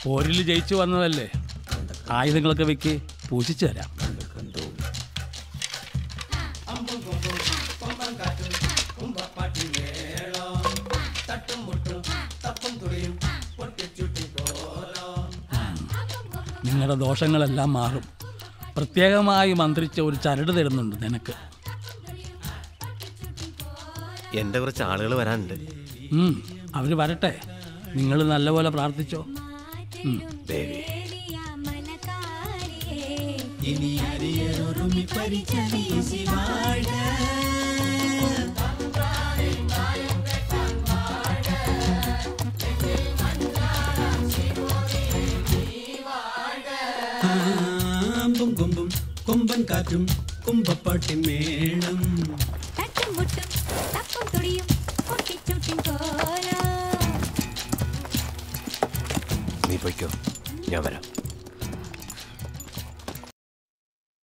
പോരിൽ ജയിച്ചു വന്നതല്ലേ ആയുധങ്ങളൊക്കെ വെക്ക് പൂജിച്ചു തരാം നിങ്ങളുടെ ദോഷങ്ങളെല്ലാം മാറും പ്രത്യേകമായി മന്ത്രിച്ച ഒരു ചരട് തരുന്നുണ്ട് നിനക്ക് എൻ്റെ കുറച്ച് ആളുകൾ വരാനുണ്ട് ഉം, അവര് വരട്ടെ നിങ്ങൾ നല്ലപോലെ പ്രാർത്ഥിച്ചോ ഉം. ദേവി ഇനി അരിയറൊരുമി പരിചവീസി വാഴ ആമ്പും കൊമ്പും കൊമ്പൻ കാറ്റും കുമ്പപ്പാട്ടി മേളം തട്ടും മുട്ടും തപ്പും തുടിയും പൊട്ടിച്ചുട്ടിൻ കോലം നീ പൊയ്ക്കോ ഞാൻ വരാം